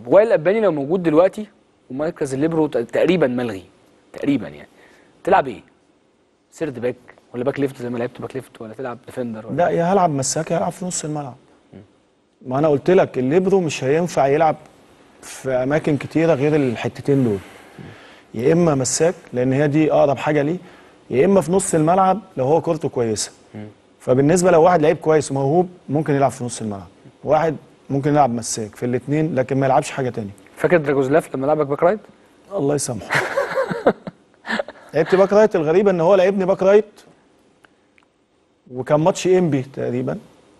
وائل الاباني لو موجود دلوقتي ومركز الليبرو ت- تقريبا ملغي تقريبا يعني تلعب ايه؟ سيرد باك ولا باك ليفت زي ما لعبت باك ليفت ولا تلعب ديفندر ولا لا يا هلعب مساك يا هلعب في نص الملعب ما انا قلت لك الليبرو مش هينفع يلعب في اماكن كتيره غير الحتتين دول يا اما مساك لان هي دي اقرب حاجه ليه يا اما في نص الملعب لو هو كورته كويسه فبالنسبه لو واحد لعيب كويس وموهوب ممكن يلعب في نص الملعب واحد ممكن يلعب مساك في الاثنين لكن ما يلعبش حاجه تانية فاكر دراجوزلاف لما لعبك باك رايت؟ الله يسامحه لعبت باك رايت الغريبه ان هو لعبني باك رايت وكان ماتش انبي تقريبا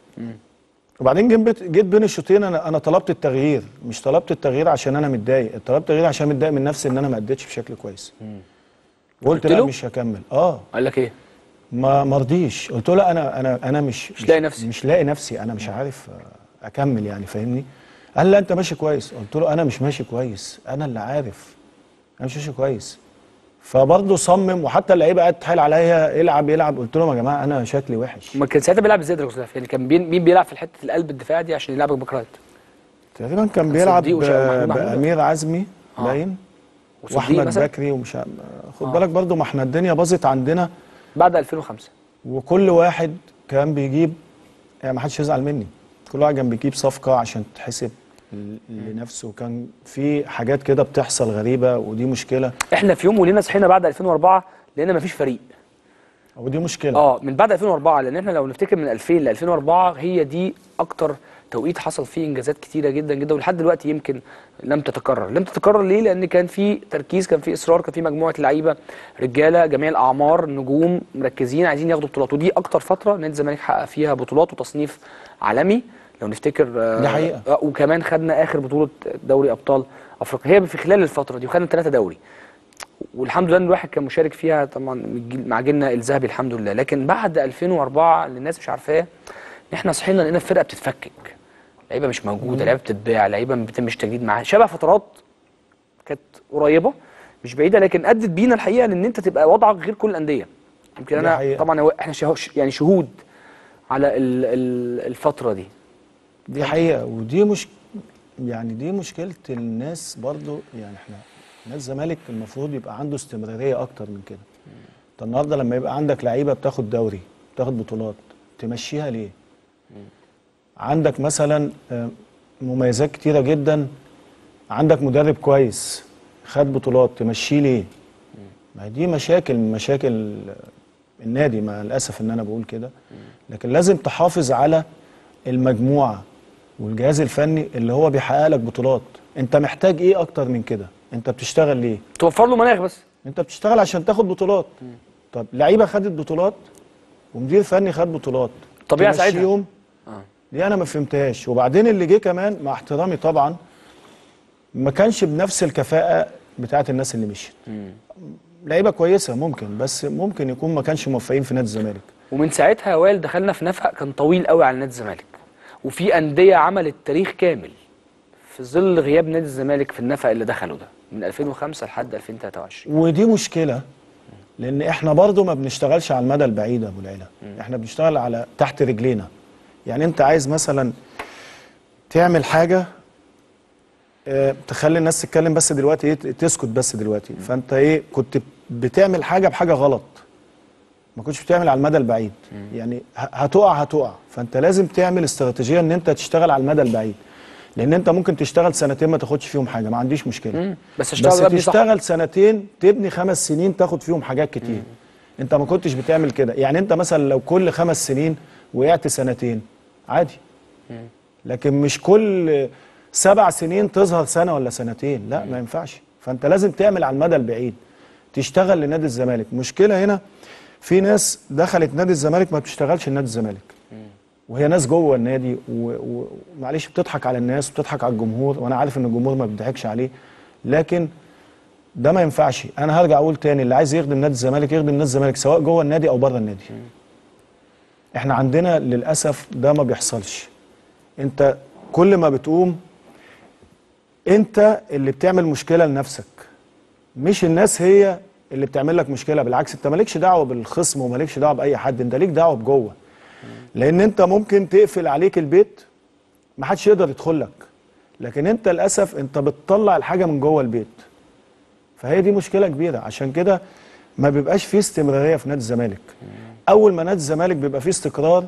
وبعدين جيت جيت بين الشوطين انا انا طلبت التغيير مش طلبت التغيير عشان انا متضايق طلبت التغيير عشان متضايق من نفسي ان انا ما اديتش بشكل كويس وقلت قلت لا له؟ مش هكمل اه قال لك ايه؟ ما مرضيش قلت له لا انا انا انا مش مش لاقي نفسي. مش لاقي نفسي انا مش عارف آه، اكمل يعني فاهمني قال لا انت ماشي كويس قلت له انا مش ماشي كويس انا اللي عارف انا مش ماشي كويس فبرضه صمم وحتى اللعيبه قعدت تحايل عليا العب العب قلت لهم يا جماعه انا شكلي وحش ما كان ساعتها بيلعب ازاي دراجوزلاف؟ يعني كان بين- مين بيلعب في الحته القلب الدفاع دي عشان يلعبك باك رايت؟ تقريبا كان بيلعب صديق وش- ومحمود محمود. بامير عزمي آه. باين وصديق واحمد مثلا بكري ومش ع- خد بالك برضه ما احنا الدنيا باظت عندنا بعد 2005 وكل واحد كان بيجيب يعني ما حدش يزعل مني كل واحد كان بيجيب صفقه عشان تتحسب ل- لنفسه كان في حاجات كده بتحصل غريبه ودي مشكله احنا في يوم ولينا صحينا بعد 2004 لقينا مفيش فريق ودي مشكله اه من بعد 2004 لان احنا لو نفتكر من 2000 ل 2004 هي دي اكتر توقيت حصل فيه انجازات كتيره جدا جدا ولحد دلوقتي يمكن لم تتكرر لم تتكرر ليه لان كان في تركيز كان في اصرار كان في مجموعه لعيبه رجاله جميع الاعمار نجوم مركزين عايزين ياخدوا بطولات ودي اكتر فتره نادي الزمالك حقق فيها بطولات وتصنيف عالمي لو نفتكر آه، دي حقيقة. آه، وكمان خدنا اخر بطوله دوري ابطال افريقيا هي في خلال الفتره دي وخدنا ثلاثه دوري والحمد لله ان الواحد كان مشارك فيها طبعا من الجيل- مع جيلنا الذهبي الحمد لله لكن بعد 2004 اللي الناس مش عارفاه ان احنا صحينا لقينا الفرقه بتتفكك لعيبه مش موجوده لعيبه بتتباع لعيبه ما بيتمش تجديد معاها شبه فترات كانت قريبه مش بعيده لكن ادت بينا الحقيقه لان انت تبقى وضعك غير كل الانديه يمكن دي انا حقيقة. طبعا هو- احنا شه- يعني شهود على ال- ال- الفتره دي دي حقيقه ودي مش يعني دي مشكله الناس برضو يعني احنا نادي الزمالك المفروض يبقى عنده استمراريه اكتر من كده انت النهارده لما يبقى عندك لعيبه بتاخد دوري بتاخد بطولات تمشيها ليه عندك مثلا آه، مميزات كتيره جدا عندك مدرب كويس خد بطولات تمشيه ليه ما هي دي مشاكل من مشاكل النادي مع الاسف ان انا بقول كده لكن لازم تحافظ على المجموعه والجهاز الفني اللي هو بيحقق لك بطولات انت محتاج ايه اكتر من كده انت بتشتغل ليه توفر له مناخ بس انت بتشتغل عشان تاخد بطولات طب لعيبه خدت بطولات ومدير فني خد بطولات طبيعة ساعتها. تمشيهم؟ دي انا ما فهمتهاش وبعدين اللي جه كمان مع احترامي طبعا ما كانش بنفس الكفاءه بتاعت الناس اللي مشيت لعيبه كويسه ممكن بس ممكن يكون ما كانش موفقين في نادي الزمالك ومن ساعتها يا وائل دخلنا في نفق كان طويل قوي على نادي الزمالك وفي انديه عملت تاريخ كامل في ظل غياب نادي الزمالك في النفق اللي دخله ده من 2005 لحد 2023 ودي مشكله لان احنا برضو ما بنشتغلش على المدى البعيد يا ابو العلا احنا بنشتغل على تحت رجلينا يعني انت عايز مثلا تعمل حاجه اه تخلي الناس تتكلم بس دلوقتي ايه تسكت بس دلوقتي فانت ايه كنت بتعمل حاجه بحاجه غلط ما كنتش بتعمل على المدى البعيد يعني ه- هتقع هتقع فانت لازم تعمل استراتيجيه ان انت تشتغل على المدى البعيد لان انت ممكن تشتغل سنتين ما تاخدش فيهم حاجه ما عنديش مشكله بس اشتغل بس وابني صح. تشتغل سنتين تبني خمس سنين تاخد فيهم حاجات كتير انت ما كنتش بتعمل كده يعني انت مثلا لو كل خمس سنين وقعت سنتين عادي لكن مش كل سبع سنين تظهر سنه ولا سنتين لا ما ينفعش فانت لازم تعمل على المدى البعيد تشتغل لنادي الزمالك مشكله هنا في ناس دخلت نادي الزمالك ما بتشتغلش لنادي الزمالك وهي ناس جوه النادي و- ومعلش بتضحك على الناس وبتضحك على الجمهور وانا عارف ان الجمهور ما بيضحكش عليه لكن ده ما ينفعش انا هرجع اقول تاني اللي عايز يخدم نادي الزمالك يخدم نادي الزمالك سواء جوه النادي او بره النادي احنا عندنا للاسف ده ما بيحصلش انت كل ما بتقوم انت اللي بتعمل مشكله لنفسك مش الناس هي اللي بتعمل لك مشكله بالعكس انت مالكش دعوه بالخصم ومالكش دعوه باي حد انت ليك دعوه بجوه لان انت ممكن تقفل عليك البيت ما حدش يقدر يدخل لك لكن انت للاسف انت بتطلع الحاجه من جوه البيت فهي دي مشكله كبيره عشان كده ما بيبقاش فيه استمراريه في نادي الزمالك اول ما نادي الزمالك بيبقى فيه استقرار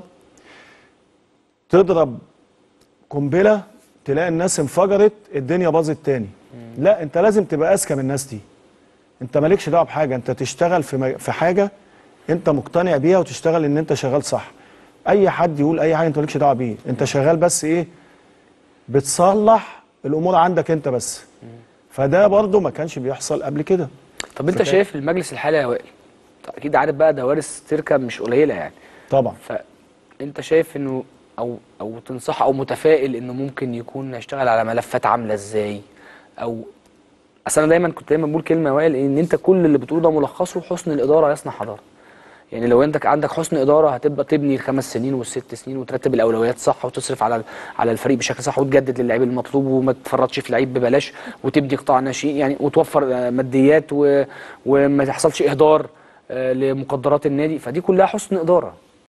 تضرب قنبله تلاقي الناس انفجرت الدنيا باظت تاني لا انت لازم تبقى اذكى من الناس دي انت مالكش دعوه بحاجه انت تشتغل في م- في حاجه انت مقتنع بيها وتشتغل ان انت شغال صح اي حد يقول اي حاجه انت مالكش دعوه بيه انت شغال بس ايه بتصلح الامور عندك انت بس فده برضه ما كانش بيحصل قبل كده طب انت فكان- شايف المجلس الحالي يا وائل طب اكيد عارف بقى دوارس تركب مش قليله يعني طبعا فانت شايف انه او او تنصح او متفائل انه ممكن يكون هيشتغل على ملفات عامله ازاي او اصل انا دايما كنت دايما بقول كلمه يا وائل ان انت كل اللي بتقوله ده ملخصه حسن الاداره يصنع حضاره يعني لو انت عندك حسن اداره هتبقى تبني الخمس سنين والست سنين وترتب الاولويات صح وتصرف على على الفريق بشكل صح وتجدد للعيب المطلوب وما تفرطش في لعيب ببلاش وتبني قطاع ناشئين يعني وتوفر آه، ماديات و... وما تحصلش اهدار آه، لمقدرات النادي فدي كلها حسن اداره